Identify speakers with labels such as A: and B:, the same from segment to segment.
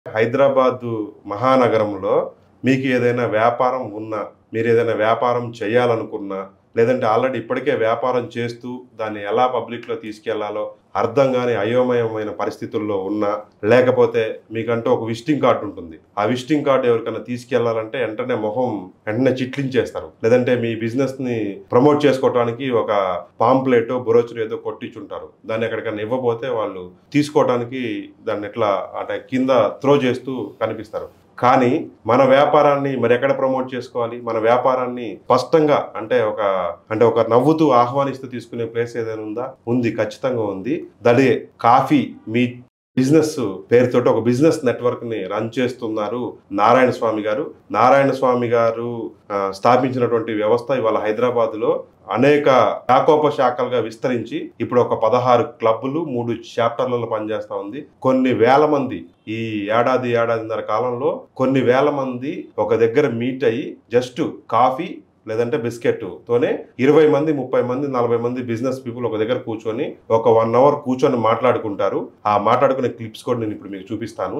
A: హైదరాబాద్ మహానగరంలో మీకు ఏదైనా వ్యాపారం ఉన్నా మీరు ఏదైనా వ్యాపారం చేయాలనుకున్నా లేదంటే ఆల్రెడీ ఇప్పటికే వ్యాపారం చేస్తూ దాన్ని ఎలా పబ్లిక్లో తీసుకెళ్లాలో అర్థం కాని అయోమయమైన పరిస్థితుల్లో ఉన్నా లేకపోతే మీకంటూ ఒక విజిటింగ్ కార్డు ఉంటుంది ఆ విజిటింగ్ కార్డు ఎవరికైనా తీసుకెళ్లాలంటే వెంటనే మొహం వెంటనే చిట్లించేస్తారు లేదంటే మీ బిజినెస్ ని ప్రమోట్ చేసుకోవడానికి ఒక పాంప్లెట్ బొరోచురు ఏదో కొట్టించుంటారు దాన్ని ఎక్కడికైనా ఇవ్వబోతే వాళ్ళు తీసుకోవడానికి దాన్ని ఎట్లా అంటే కింద త్రో చేస్తూ కనిపిస్తారు కానీ మన వ్యాపారాన్ని మరి ఎక్కడ ప్రమోట్ చేసుకోవాలి మన వ్యాపారాన్ని స్పష్టంగా అంటే ఒక అంటే ఒక నవ్వుతూ ఆహ్వానిస్తూ తీసుకునే ప్లేస్ ఏదైనా ఉందా ఉంది ఖచ్చితంగా ఉంది దడే కాఫీ మీ బిజినెస్ పేరుతోటి ఒక బిజినెస్ నెట్వర్క్ ని రన్ చేస్తున్నారు నారాయణ స్వామి గారు నారాయణ స్వామి గారు ఆ, స్థాపించినటువంటి వ్యవస్థ ఇవాళ హైదరాబాద్ లో అనేక శాఖోప శాఖలుగా విస్తరించి ఇప్పుడు ఒక పదహారు క్లబ్బులు మూడు చాప్టర్లలో పనిచేస్తా ఉంది కొన్ని వేల మంది ఈ ఏడాది ఏడాదిన్నర కాలంలో కొన్ని వేల మంది ఒక దగ్గర మీట్ అయ్యి జస్ట్ కాఫీ లేదంటే బిస్కెట్ తోనే ఇరవై మంది ముప్పై మంది నలభై మంది బిజినెస్ పీపుల్ ఒక దగ్గర కూర్చొని ఒక వన్ అవర్ కూర్చొని మాట్లాడుకుంటారు ఆ మాట్లాడుకునే క్లిప్స్ కూడా నేను ఇప్పుడు మీకు చూపిస్తాను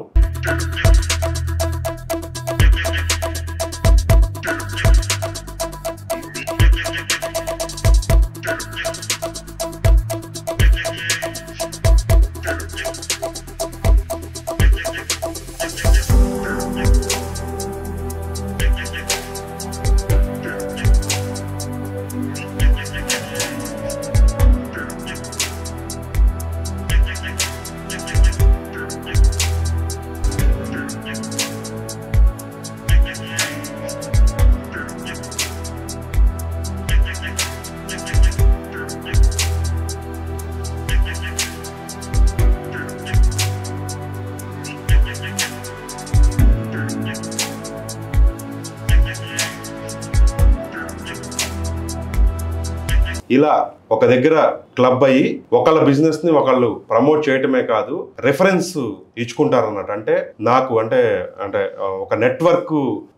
A: ఇలా ఒక దగ్గర క్లబ్ అయ్యి ఒకళ్ళ బిజినెస్ ని ఒకళ్ళు ప్రమోట్ చేయటమే కాదు రెఫరెన్స్ ఇచ్చుకుంటారు అన్నట్టు అంటే నాకు అంటే అంటే ఆ, ఒక నెట్వర్క్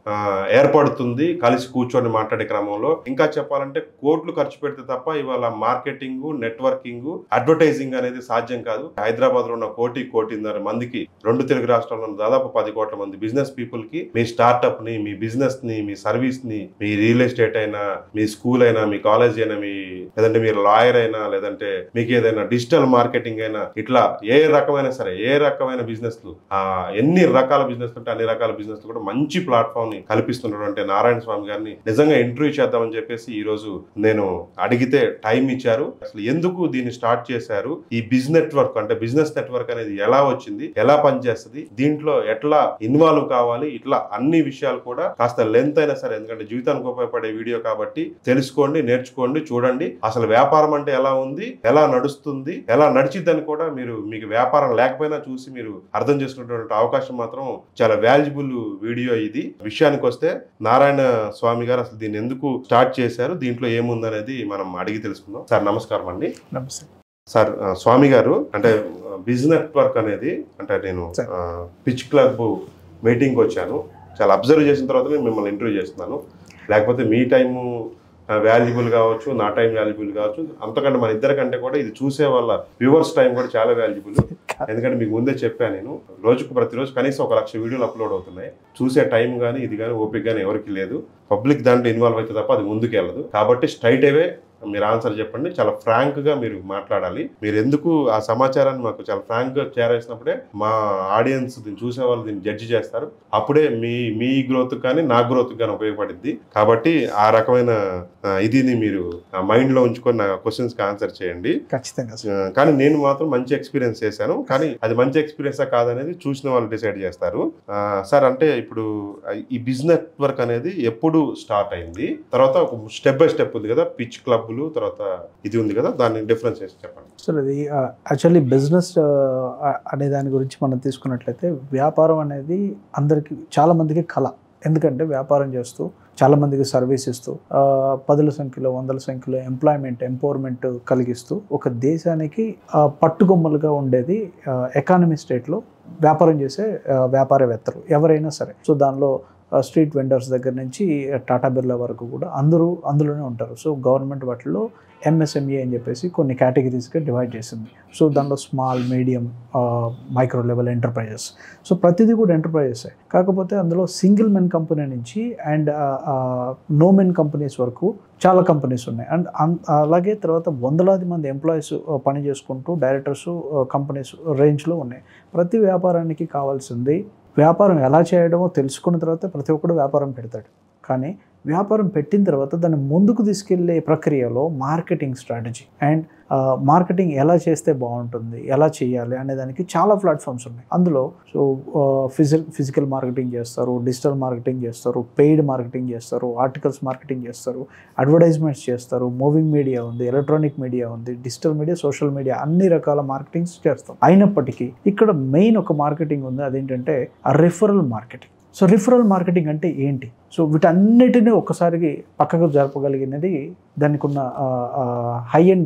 A: ఏర్పడుతుంది కలిసి కూర్చొని మాట్లాడే క్రమంలో ఇంకా చెప్పాలంటే కోట్లు ఖర్చు పెడితే తప్ప ఇవాళ మార్కెటింగ్ నెట్వర్కింగ్ అడ్వర్టైజింగ్ అనేది సాధ్యం కాదు హైదరాబాద్ లో ఉన్న కోటి కోటిన్నర మందికి రెండు తెలుగు రాష్ట్రాల్లో ఉన్న దాదాపు పది కోట్ల మంది బిజినెస్ పీపుల్ కి మీ స్టార్ట్అప్ ని మీ బిజినెస్ ని మీ సర్వీస్ ని మీ రియల్ ఎస్టేట్ అయినా మీ స్కూల్ అయినా మీ కాలేజ్ అయినా మీ లేదంటే మీరు లాయర్ అయినా లేదంటే మీకు ఏదైనా డిజిటల్ మార్కెటింగ్ అయినా ఇట్లా ఏ రకమైన సరే ఏ రకమైన బిజినెస్ ఆ ఎన్ని రకాల బిజినెస్ ఉంటే అన్ని రకాల బిజినెస్ కూడా మంచి ప్లాట్ఫామ్ ని కల్పిస్తున్నటువంటి నారాయణ స్వామి గారిని నిజంగా ఇంటర్వ్యూ చేద్దామని చెప్పేసి ఈ రోజు నేను అడిగితే టైం ఇచ్చారు అసలు ఎందుకు దీన్ని స్టార్ట్ చేశారు ఈ బిజినెస్ నెట్వర్క్ అంటే బిజినెస్ నెట్వర్క్ అనేది ఎలా వచ్చింది ఎలా పనిచేస్తుంది దీంట్లో ఎట్లా ఇన్వాల్వ్ కావాలి ఇట్లా అన్ని విషయాలు కూడా కాస్త లెంత్ అయినా సరే ఎందుకంటే జీవితానికి ఉపయోగపడే వీడియో కాబట్టి తెలుసుకోండి నేర్చుకోండి చూడండి అసలు వ్యాపారం అంటే ఎలా ఉంది ఎలా నడుస్తుంది ఎలా నడిచిద్దని కూడా మీరు మీకు వ్యాపారం లేకపోయినా చూసి మీరు అర్థం చేసుకునేటువంటి అవకాశం మాత్రం చాలా వాల్యుబుల్ వీడియో ఇది విషయానికి వస్తే నారాయణ స్వామి గారు అసలు దీన్ని ఎందుకు స్టార్ట్ చేశారు దీంట్లో ఏముందనేది మనం అడిగి తెలుసుకుందాం సార్ నమస్కారం అండి
B: నమస్తే
A: సార్ ఆ, స్వామి గారు అంటే బిజినెస్ నెట్వర్క్ అనేది అంటే నేను
B: సార్.
A: పిచ్ క్లబ్ మీటింగ్కి వచ్చాను చాలా అబ్జర్వ్ చేసిన తర్వాత నేను మిమ్మల్ని ఇంటర్వ్యూ చేస్తున్నాను లేకపోతే మీ టైము వాల్యుబుల్ కావచ్చు నా టైం వాల్యుబుల్ కావచ్చు అంతకంటే మన ఇద్దరి కంటే కూడా ఇది చూసే వాళ్ళ వ్యూవర్స్ టైం కూడా చాలా వాల్యుబుల్ ఎందుకంటే మీకు ముందే చెప్పాను నేను రోజుకు ప్రతిరోజు కనీసం ఒక లక్ష వీడియోలు అప్లోడ్ అవుతున్నాయి చూసే టైం కానీ ఇది కానీ ఓపిక కానీ ఎవరికి లేదు పబ్లిక్ దాంట్లో ఇన్వాల్వ్ అయితే తప్ప అది ముందుకు వెళ్ళదు కాబట్టి స్ట్రైట్ అవే మీరు ఆన్సర్ చెప్పండి చాలా ఫ్రాంక్ గా మీరు మాట్లాడాలి మీరు ఎందుకు ఆ సమాచారాన్ని మాకు చాలా ఫ్రాంక్ గా చేరేసినప్పుడే మా ఆడియన్స్ దీన్ని చూసే వాళ్ళు దీన్ని జడ్జి చేస్తారు అప్పుడే మీ మీ గ్రోత్ కానీ నా గ్రోత్ కానీ ఉపయోగపడింది కాబట్టి ఆ రకమైన ఆ, ఇదిని మీరు మైండ్ లో ఉంచుకొని నా క్వశ్చన్స్ కి ఆన్సర్ చేయండి
B: ఖచ్చితంగా సార్
A: ఆ, కానీ నేను మాత్రం మంచి ఎక్స్పీరియన్స్ చేశాను కానీ అది మంచి ఎక్స్పీరియన్సా కాదనేది చూసిన వాళ్ళు డిసైడ్ చేస్తారు ఆ, సార్ అంటే ఇప్పుడు ఆ, ఈ బిజినెస్ నెట్వర్క్ అనేది ఎప్పుడు స్టార్ట్ అయింది తర్వాత ఒక స్టెప్ బై స్టెప్ ఉంది కదా పిచ్ క్లబ్లు తర్వాత ఇది ఉంది కదా దాన్ని డిఫరెన్స్ చేసి చెప్పండి
B: సార్ అది యాక్చువల్లీ బిజినెస్ అనే దాని గురించి మనం తీసుకున్నట్లయితే వ్యాపారం అనేది అందరికి చాలా మందికి కళ ఎందుకంటే వ్యాపారం చేస్తూ చాలా మందికి సర్వీస్ ఇస్తూ ఆ, పదుల సంఖ్యలో వందల సంఖ్యలో ఎంప్లాయ్మెంట్ ఎంపవర్మెంట్ కలిగిస్తూ ఒక దేశానికి ఆ, పట్టుకొమ్మలుగా ఉండేది ఎకానమీ స్టేట్లో వ్యాపారం చేసే ఆ, వ్యాపారవేత్తలు ఎవరైనా సరే సో దానిలో స్ట్రీట్ వెండర్స్ దగ్గర నుంచి టాటా బిర్లా వరకు కూడా అందరూ అందులోనే ఉంటారు సో గవర్నమెంట్ వాటిలో ఎంఎస్ఎంఈ అని చెప్పేసి కొన్ని కేటగిరీస్గా డివైడ్ చేసింది సో దాంట్లో small medium micro level enterprises so ప్రతిదీ కూడా ఎంటర్ప్రైజెస్ కాకపోతే అందులో సింగిల్ మెన్ కంపెనీ నుంచి అండ్ నో మెన్ కంపెనీస్ వరకు చాలా కంపెనీస్ ఉన్నాయి అండ్ అన్- అలాగే తర్వాత వందలాది మంది ఎంప్లాయీస్ పని చేసుకుంటూ డైరెక్టర్స్ కంపెనీస్ రేంజ్లో ఉన్నాయి ప్రతి వ్యాపారానికి కావాల్సింది వ్యాపారం ఎలా చేయడమో తెలుసుకున్న తర్వాత ప్రతి ఒక్కడు వ్యాపారం పెడతాడు కానీ వ్యాపారం పెట్టిన తర్వాత దాన్ని ముందుకు తీసుకెళ్లే ప్రక్రియలో మార్కెటింగ్ స్ట్రాటజీ అండ్ మార్కెటింగ్ ఎలా చేస్తే బాగుంటుంది ఎలా చేయాలి అనే దానికి చాలా ప్లాట్ఫామ్స్ ఉన్నాయి అందులో సో ఫిజికల్ ఫిజికల్ మార్కెటింగ్ చేస్తారు డిజిటల్ మార్కెటింగ్ చేస్తారు పెయిడ్ మార్కెటింగ్ చేస్తారు ఆర్టికల్స్ మార్కెటింగ్ చేస్తారు అడ్వర్టైజ్మెంట్స్ చేస్తారు మూవింగ్ మీడియా ఉంది ఎలక్ట్రానిక్ మీడియా ఉంది డిజిటల్ మీడియా సోషల్ మీడియా అన్ని రకాల మార్కెటింగ్స్ చేస్తాం అయినప్పటికీ ఇక్కడ మెయిన్ ఒక మార్కెటింగ్ ఉంది అదేంటంటే referral marketing so referral marketing అంటే ఏంటి సో వీటన్నిటిని ఒక్కసారికి పక్కకు జరపగలిగినది దానికి ఉన్న high and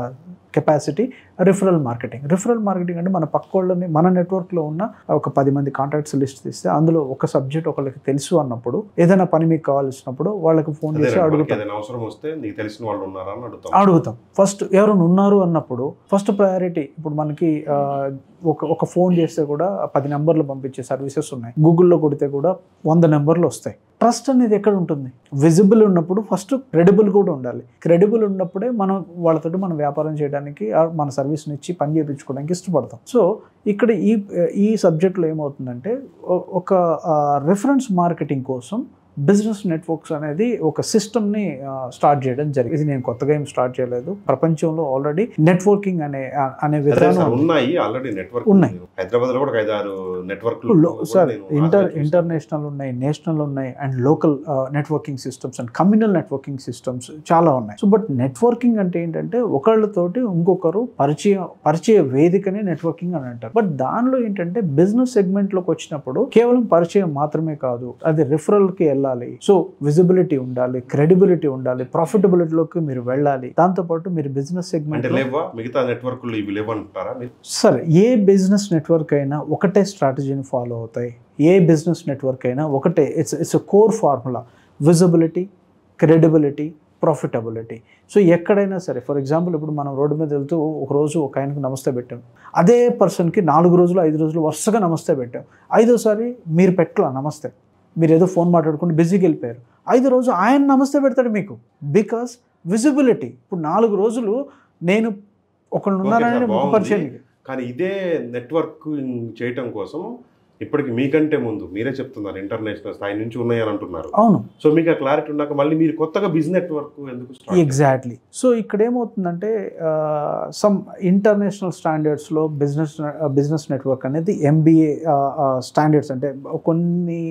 B: capacity referral marketing referral marketing అంటే మన పక్క వాళ్ళని మన నెట్వర్క్లో ఉన్న ఒక పది మంది కాంటాక్ట్స్ లిస్ట్ తీస్తే అందులో ఒక సబ్జెక్ట్ ఒకరికి తెలుసు అన్నప్పుడు ఏదైనా పని మీకు కావాల్సినప్పుడు వాళ్ళకి ఫోన్
A: అదే
B: చేసి
A: మనకి
B: అడుగుతాం
A: ఏదైనా అవసరం వస్తే నీకు తెలిసిన వాళ్ళు ఉన్నారా అని అడుగుతాం
B: అడుగుతాం ఫస్ట్ ఎవరైనా ఉన్నారు అన్నప్పుడు ఫస్ట్ ప్రయారిటీ ఇప్పుడు మనకి ఆ, ఒక ఒక ఫోన్ చేస్తే కూడా పది నెంబర్లు పంపించే సర్వీసెస్ ఉన్నాయి గూగుల్లో కొడితే కూడా వంద నెంబర్లు వస్తాయి ట్రస్ట్ అనేది ఎక్కడ ఉంటుంది విజిబుల్ ఉన్నప్పుడు ఫస్ట్ క్రెడిబుల్ కూడా ఉండాలి క్రెడిబుల్ ఉన్నప్పుడే మనం వాళ్ళతోటి మనం వ్యాపారం చేయడానికి ఆ మన సర్వీస్ని ఇచ్చి పని చేయించుకోవడానికి ఇష్టపడతాం సో ఇక్కడ ఈ ఈ సబ్జెక్ట్లో ఏమవుతుందంటే ఒ- ఒక రిఫరెన్స్ మార్కెటింగ్ కోసం బిజినెస్ నెట్వర్క్స్ అనేది ఒక సిస్టమ్ని స్టార్ట్ చేయడం జరిగింది ఇది నేను కొత్తగా ఏం స్టార్ట్ చేయలేదు ప్రపంచంలో ఆల్రెడీ నెట్వర్కింగ్ అనే అనే
A: అదే
B: విధానం
A: సార్
B: ఉంది.
A: ఉన్నాయి ఆల్రెడీ నెట్వర్క్
B: ఉన్నాయి.
A: హైదరాబాద్ లో కూడా ఒక ఐదారు నెట్వర్క్
B: లో- సార్ ఇంటర్ ఇంటర్నేషనల్ ఉన్నాయి నేషనల్ ఉన్నాయి and local networking systems and communal networking systems చాలా ఉన్నాయి సో బట్ నెట్వర్కింగ్ అంటే ఏంటంటే ఒకళ్ళతోటి ఇంకొకరు పరిచయ పరిచయ వేదికనే నెట్వర్కింగ్ అని అంటారు బట్ దానిలో ఏంటంటే బిజినెస్ సెగ్మెంట్లోకి వచ్చినప్పుడు కేవలం పరిచయం మాత్రమే కాదు అది రిఫరల్కి వెళ్ళాలి సో విజిబిలిటీ ఉండాలి క్రెడిబిలిటీ ఉండాలి ప్రాఫిటబిలిటీలోకి మీరు వెళ్ళాలి దాంతోపాటు మీరు బిజినెస్
A: అంటే
B: సెగ్మెంట్
A: లేవా మిగతా నెట్వర్క్లు ఇవి లేవంటారా మీరు
B: సరే ఏ బిజినెస్ నెట్వర్క్ అయినా ఒకటే స్ట్రాటజీని ఫాలో అవుతాయి ఏ బిజినెస్ నెట్వర్క్ అయినా ఒకటే it's it's a core formula visibility credibility profitability so ఎక్కడైనా సరే ఫర్ ఎగ్జాంపుల్ ఇప్పుడు మనం రోడ్డు మీద వెళ్తూ ఒక రోజు ఒక ఆయనకు నమస్తే పెట్టాం అదే పర్సన్కి నాలుగు రోజులు ఐదు రోజులు వరుసగా నమస్తే పెట్టాం ఐదోసారి మీరు పెట్టాల నమస్తే మీరు ఏదో ఫోన్ మాట్లాడుకుంటూ బిజీకి వెళ్ళిపోయారు ఐదు రోజు ఆయన నమస్తే పెడతాడు మీకు బికాస్ విజిబిలిటీ ఇప్పుడు నాలుగు రోజులు నేను ఒకళ్ళు ఉన్నారని
A: సార్,
B: ముఖ
A: బాగుంది.
B: పరిచయం
A: కానీ ఇదే నెట్వర్క్ చేయటం కోసం ఇప్పటికి మీకంటే ముందు మీరే చెప్తున్నారు ఇంటర్నేషనల్ స్థాయి నుంచి ఉన్నాయని అంటున్నారు
B: అవును
A: సో మీకు ఆ క్లారిటీ ఉన్నాక మళ్ళీ మీరు కొత్తగా బిజినెస్ నెట్వర్క్ ఎందుకు start చేశారు?
B: ఎగ్జాక్ట్లీ సో ఇక్కడ ఏమవుతుందంటే సమ్ ఇంటర్నేషనల్ స్టాండర్డ్స్లో బిజినెస్ బిజినెస్ నెట్వర్క్ అనేది ఎంబీఏ స్టాండర్డ్స్ అంటే కొన్ని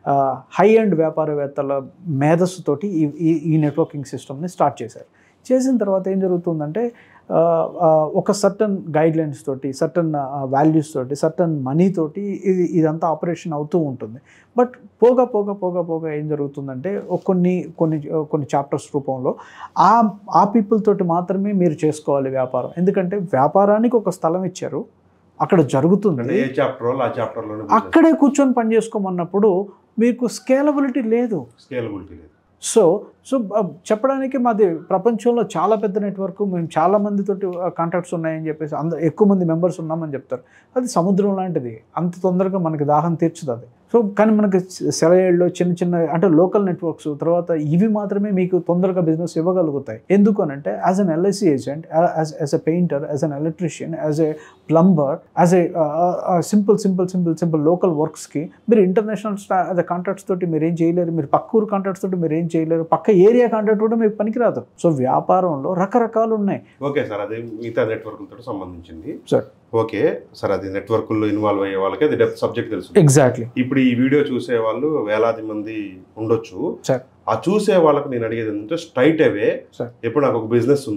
B: హై అండ్ వ్యాపారవేత్తల మేధస్సుతోటి ఈ ఈ- ఈ నెట్వర్కింగ్ సిస్టమ్ని స్టార్ట్ చేశారు చేసిన తర్వాత ఏం జరుగుతుందంటే ఆ, ఆ, ఒక సర్టన్ గైడ్ లైన్స్ తోటి సర్టన్ వాల్యూస్ తోటి సర్టన్ మనీ తోటి ఇది ఇదంతా ఆపరేషన్ అవుతూ ఉంటుంది బట్ పోగా పోగా పోగా పోగా ఏం జరుగుతుందంటే ఒక కొన్ని కొన్ని కొన్ని చాప్టర్స్ రూపంలో ఆ ఆ పీపుల్ తోటి మాత్రమే మీరు చేసుకోవాలి వ్యాపారం ఎందుకంటే వ్యాపారానికి ఒక స్థలం ఇచ్చారు అక్కడ
A: అంటే
B: జరుగుతుంది
A: ఏ చాప్టర్ ఆ చాప్టర్ లోనే
B: అక్కడే కూర్చొని పని చేసుకోమన్నప్పుడు మీకు స్కేలబిలిటీ లేదు
A: స్కేలబిలిటీ లేదు
B: సో సో బ- చెప్పడానికి మాది ప్రపంచంలో చాలా పెద్ద నెట్వర్క్ మేము చాలా మందితోటి కాంటాక్ట్స్ ఉన్నాయని చెప్పేసి అంద ఎక్కువ మంది మెంబర్స్ ఉన్నామని చెప్తారు అది సముద్రం లాంటిది అంత తొందరగా మనకి దాహం తీర్చదు అది సో కానీ మనకి సెలయేళ్ళు చిన్న చిన్న అంటే లోకల్ నెట్వర్క్స్ తర్వాత ఇవి మాత్రమే మీకు తొందరగా బిజినెస్ ఇవ్వగలుగుతాయి ఎందుకు అని అంటే as an LIC agent as as a painter as an electrician as a plumber as a simple simple simple simple local వర్క్స్కి మీరు ఇంటర్నేషనల్ స్టా అదే కాంట్రాక్ట్స్ తోటి మీరు ఏం చేయలేరు మీరు పక్క ఊరు కాంట్రాక్ట్స్ తోటి మీరు ఏం చేయలేరు పక్క ఏరియా కాంట్రాక్ట్ కూడా మీకు పనికిరాదు సో వ్యాపారంలో రకరకాలు ఉన్నాయి
A: ఓకే సార్ అది మిగతా నెట్వర్క్లతో సంబంధించింది
B: సార్
A: ఓకే సార్ అది నెట్వర్క్లో ఇన్వాల్వ్ అయ్యే వాళ్ళకి అది డెప్త్ సబ్జెక్ట్ తెలుసు
B: ఎగ్జాక్ట్లీ
A: ఇప్పుడు ఈ వీడియో చూసే వాళ్ళు వేలాది మంది ఉండొచ్చు
B: సార్.
A: ఆ చూసే వాళ్ళకి నేను అడిగేది ఏంటంటే స్ట్రైట్ అవే
B: సార్.
A: ఇప్పుడు నాకు ఒక బిజినెస్ ఉంది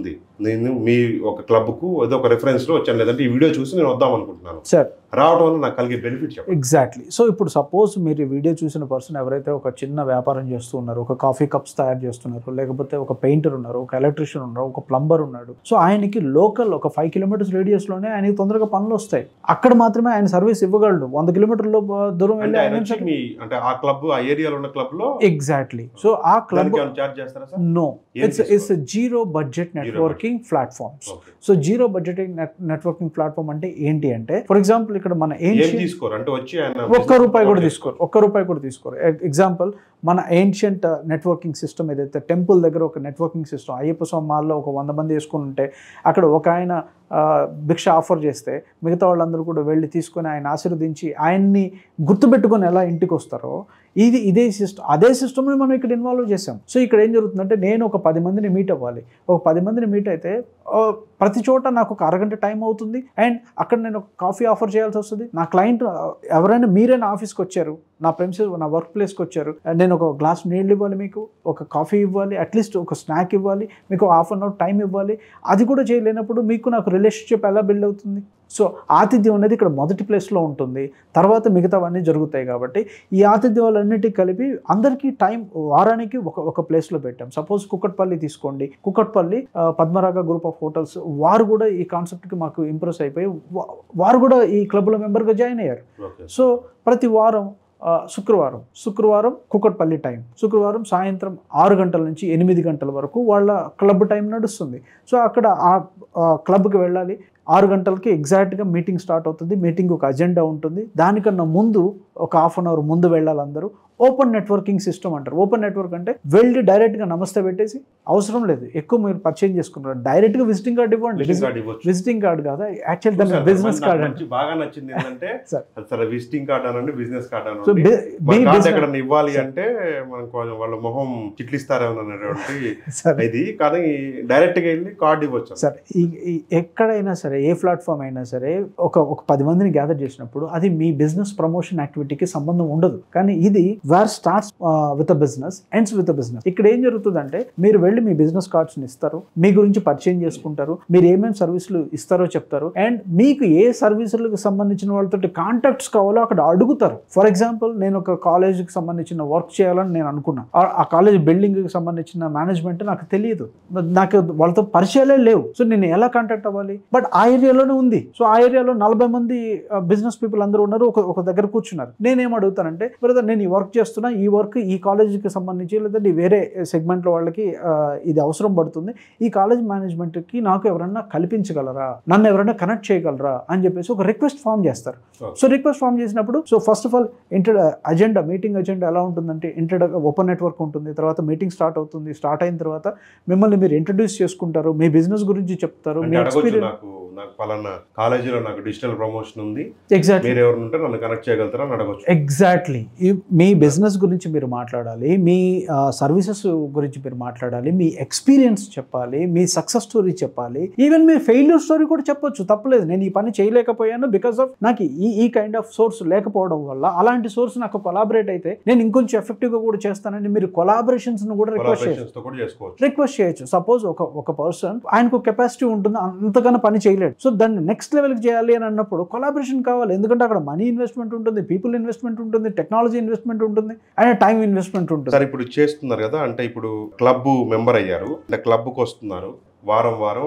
A: నేను మీ ఒక క్లబ్ కు ఏదో ఒక రెఫరెన్స్ లో వచ్చాను లేదంటే ఈ వీడియో చూసి నేను వద్దాం అనుకుంటున్నాను
B: సార్
A: రావడం వల్ల నాకు కలిగే బెనిఫిట్ చెప్పండి
B: ఎగ్జాక్ట్లీ సో ఇప్పుడు సపోజ్ మీరు ఈ వీడియో చూసిన పర్సన్ ఎవరైతే ఒక చిన్న వ్యాపారం చేస్తూ ఉన్నారు ఒక కాఫీ కప్స్ తయారు చేస్తున్నారు లేకపోతే ఒక పెయింటర్ ఉన్నారు ఒక ఎలక్ట్రీషియన్ ఉన్నారు ఒక ప్లంబర్ ఉన్నాడు సో ఆయనకి లోకల్ ఒక ఫైవ్ కిలోమీటర్స్ రేడియస్లోనే ఆయనకి తొందరగా పనులు వస్తాయి అక్కడ మాత్రమే ఆయన సర్వీస్ ఇవ్వగలడు వంద కిలోమీటర్ల దూరం
A: అంటే
B: వెళ్ళి
A: ఆయన
B: ఆయన
A: వచ్చి మీ అంటే ఆ క్లబ్ ఆ ఏరియాలో ఉన్న క్లబ్ లో
B: ఎగ్జాక్ట్లీ సో ఆ క్లబ్
A: దానికి చార్జ్ చేస్తారా సార్
B: నో
A: ఏం
B: it's it's zero budget networking platforms
A: okay
B: so zero budgeting networking platform అంటే ఏంటి అంటే ఫర్ ఎగ్జాంపుల్ ఇక్కడ మన
A: ఏం
B: ఏం
A: తీసుకోరు అంటే వచ్చి ఆయన
B: ఒక్క
A: business
B: రూపాయి కూడా
A: support
B: తీసుకోరు ఒక్క రూపాయి కూడా తీసుకోరు ఎగ్జాంపుల్ మన ఏన్షియంట్ నెట్వర్కింగ్ సిస్టమ్ ఏదైతే టెంపుల్ దగ్గర ఒక నెట్వర్కింగ్ సిస్టమ్ అయ్యప్ప స్వామి మాల్లో ఒక వంద మంది వేసుకుని ఉంటే అక్కడ ఒక ఆయన ఆ, భిక్ష ఆఫర్ చేస్తే మిగతా వాళ్ళందరూ కూడా వెళ్ళి తీసుకొని ఆయన ఆశీర్వదించి ఆయన్ని గుర్తుపెట్టుకొని ఎలా ఇంటికి వస్తారో ఇది ఇదే సిస్టమ్ అదే సిస్టమ్ని మనం ఇక్కడ ఇన్వాల్వ్ చేసాం సో ఇక్కడ ఏం జరుగుతుందంటే నేను ఒక పది మందిని మీట్ అవ్వాలి ఒక పది మందిని మీట్ అయితే ఆ, ప్రతి చోట నాకు ఒక అరగంట టైం అవుతుంది అండ్ అక్కడ నేను ఒక కాఫీ ఆఫర్ చేయాల్సి వస్తుంది నా క్లయింట్ ఎవరైనా మీరైనా ఆఫీస్కి వచ్చారు నా ప్రెమిసెస్ నా వర్క్ ప్లేస్కి వచ్చారు నేను ఒక గ్లాస్ నీళ్ళు ఇవ్వాలి మీకు ఒక కాఫీ ఇవ్వాలి అట్లీస్ట్ ఒక స్నాక్ ఇవ్వాలి మీకు హాఫ్ అన్ అవర్ టైం ఇవ్వాలి అది కూడా చేయలేనప్పుడు మీకు నాకు రిలేషన్షిప్ ఎలా బిల్డ్ అవుతుంది సో ఆతిథ్యం అనేది ఇక్కడ మొదటి ప్లేస్లో ఉంటుంది తర్వాత మిగతావన్నీ జరుగుతాయి కాబట్టి ఈ ఆతిథ్యాలన్నిటికీ కలిపి అందరికీ టైం వారానికి ఒక ఒక ప్లేస్లో పెట్టాం సపోజ్ కుక్కట్పల్లి తీసుకోండి కుక్కట్పల్లి ఆ, పద్మరాగ గ్రూప్ ఆఫ్ హోటల్స్ వారు కూడా ఈ కాన్సెప్ట్కి మాకు ఇంప్రెస్ అయిపోయి వా- వారు కూడా ఈ క్లబ్లో మెంబర్గా జాయిన్ అయ్యారు
A: ఓకే
B: సో ప్రతి వారం ఆ, శుక్రవారం శుక్రవారం కుక్కట్పల్లి టైం శుక్రవారం సాయంత్రం ఆరు గంటల నుంచి ఎనిమిది గంటల వరకు వాళ్ళ క్లబ్ టైం నడుస్తుంది సో అక్కడ ఆ ఆ క్లబ్కి వెళ్ళాలి ఆరు గంటలకి ఎగ్జాక్ట్గా మీటింగ్ స్టార్ట్ అవుతుంది మీటింగ్ ఒక అజెండా ఉంటుంది దానికన్నా ముందు ఒక హాఫ్ అన్ అవర్ ముందు వెళ్ళాలి అందరూ ఓపెన్ నెట్వర్కింగ్ సిస్టమ్ అంటారు ఓపెన్ నెట్వర్క్ అంటే వెళ్ళి డైరెక్ట్గా నమస్తే పెట్టేసి అవసరం లేదు ఎక్కువ మీరు పర్చేజ్ చేసుకున్నారు డైరెక్ట్గా విజిటింగ్ కార్డ్ ఇవ్వండి
A: విజిటింగ్ కార్డ్ ఇవ్వచ్చు
B: విజిటింగ్ కార్డ్ కాదా యాక్చువల్ దాని
A: చూశాను.
B: బిజినెస్
A: నాకు
B: కార్డ్ అంటే
A: మంచి- బాగా నచ్చింది ఏంటంటే
B: సార్.
A: అది సరే విజిటింగ్ కార్డ్ అనండి బిజినెస్ కార్డ్
B: సో
A: అనండి
B: బి-
A: మన
B: మీ
A: కార్డ్
B: business-
A: ఎక్కడ ఇవ్వాలి అంటే మనకు వాళ్ళ- వాళ్ళ మొహం చిట్లిస్తారేమో అనేటువంటి
B: సరే
A: ఇది కానీ డైరెక్ట్ గా వెళ్ళి కార్డ్ ఇవ్వచ్చు
B: సరే ఈ- ఈ ఎక్కడైనా సరే ఏ ప్లాట్ఫామ్ అయినా సరే ఒక ఒక పది మందిని గ్యాదర్ చేసినప్పుడు అది మీ బిజినెస్ ప్రమోషన్ యాక్టివిటీకి సంబంధం ఉండదు కానీ ఇది where starts with a business ends with a business ఇక్కడ ఏం జరుగుతుందంటే మీరు వెళ్ళి మీ బిజినెస్ కార్డ్స్ని ఇస్తారు మీ గురించి పరిచయం చేసుకుంటారు మీరు ఏమేమి సర్వీసులు ఇస్తారో చెప్తారు అండ్ మీకు ఏ సర్వీసులకు సంబంధించిన వాళ్ళతో కాంటాక్ట్స్ కావాలో అక్కడ అడుగుతారు ఫర్ ఎగ్జాంపుల్ నేను ఒక కాలేజీకి సంబంధించిన వర్క్ చేయాలని నేను అనుకున్నా ఆ- ఆ కాలేజ్ బిల్డింగ్కి సంబంధించిన మేనేజ్మెంట్ నాకు తెలియదు నాకు వాళ్ళతో పరిచయాలే లేవు సో నేను ఎలా కాంటాక్ట్ అవ్వాలి బట్ ఆ ఏరియాలోనే ఉంది సో ఆ ఏరియాలో నలభై మంది బిజినెస్ పీపుల్ అందరూ ఉన్నారు ఒక ఒక దగ్గర కూర్చున్నారు నేనేం అడుగుతానంటే బ్రదర్ నేను ఈ వర్క్ చేస్తున్నా ఈ వర్క్ ఈ కాలేజీకి సంబంధించి లేదంటే వేరే సెగ్మెంట్లో వాళ్ళకి ఆ, ఇది అవసరం పడుతుంది ఈ కాలేజ్ మేనేజ్మెంట్కి నాకు ఎవరన్నా కల్పించగలరా నన్ను ఎవరైనా కనెక్ట్ చేయగలరా అని చెప్పేసి ఒక రిక్వెస్ట్ ఫామ్ చేస్తారు
A: Okay.
B: సో రిక్వెస్ట్ ఫామ్ చేసినప్పుడు so first of all inter agenda meeting agenda ఎలా ఉంటుందంటే ఇంటర్ ఓపెన్ నెట్వర్క్ ఉంటుంది తర్వాత మీటింగ్ స్టార్ట్ అవుతుంది స్టార్ట్ అయిన తర్వాత మిమ్మల్ని మీరు ఇంట్రడ్యూస్ చేసుకుంటారు మీ బిజినెస్ గురించి చెప్తారు మీ
A: అంటే అడగొచ్చు
B: ఎక్స్పీరియన్స్
A: నాకు నాకు పలానా కాలేజీలో నాకు డిజిటల్ ప్రమోషన్ ఉంది
B: ఎగ్జాక్ట్లీ
A: మీరు ఎవరు ఉంటే నన్ను కనెక్ట్ చేయగలుగుతారా అని అడగొచ్చు
B: ఎగ్జాక్ట్లీ మీ బిజినెస్ గురించి మీరు మాట్లాడాలి మీ సర్వీసెస్ గురించి మీరు మాట్లాడాలి మీ ఎక్స్పీరియన్స్ చెప్పాలి మీ సక్సెస్ స్టోరీ చెప్పాలి ఈవెన్ మీ ఫెయిల్యూర్ స్టోరీ కూడా చెప్పొచ్చు తప్పలేదు నేను ఈ పని చేయలేకపోయాను బికాస్ ఆఫ్ నాకు ఈ ఈ కైండ్ ఆఫ్ సోర్స్ లేకపోవడం వల్ల అలాంటి సోర్స్ నాకు కొలాబరేట్ అయితే నేను ఇంకొంచెం ఎఫెక్టివ్గా కూడా చేస్తానని మీరు కొలాబరేషన్స్ను కూడా రిక్వెస్ట్ చేయొచ్చు
A: కొలాబరేషన్స్ తో కూడా చేసుకోవచ్చు
B: రిక్వెస్ట్ చేయొచ్చు సపోజ్ ఒక ఒక పర్సన్ ఆయనకు కెపాసిటీ ఉంటుంది అంతకన్నా పని చేయలేడు సో దాన్ని నెక్స్ట్ లెవెల్కి చేయాలి అని అన్నప్పుడు కొలాబరేషన్ కావాలి ఎందుకంటే అక్కడ మనీ ఇన్వెస్ట్మెంట్ ఉంటుంది పీపుల్ ఇన్వెస్ట్మెంట్ ఉంటుంది టెక్నాలజీ ఇన్వెస్ట్మెంట్ ఉంటుంది అండ్ టైం ఇన్వెస్ట్మెంట్ ఉంటుంది
A: సార్ ఇప్పుడు చేస్తున్నారు కదా అంటే ఇప్పుడు క్లబ్ మెంబర్ అయ్యారు అంటే క్లబ్కి వస్తున్నారు వారం వారం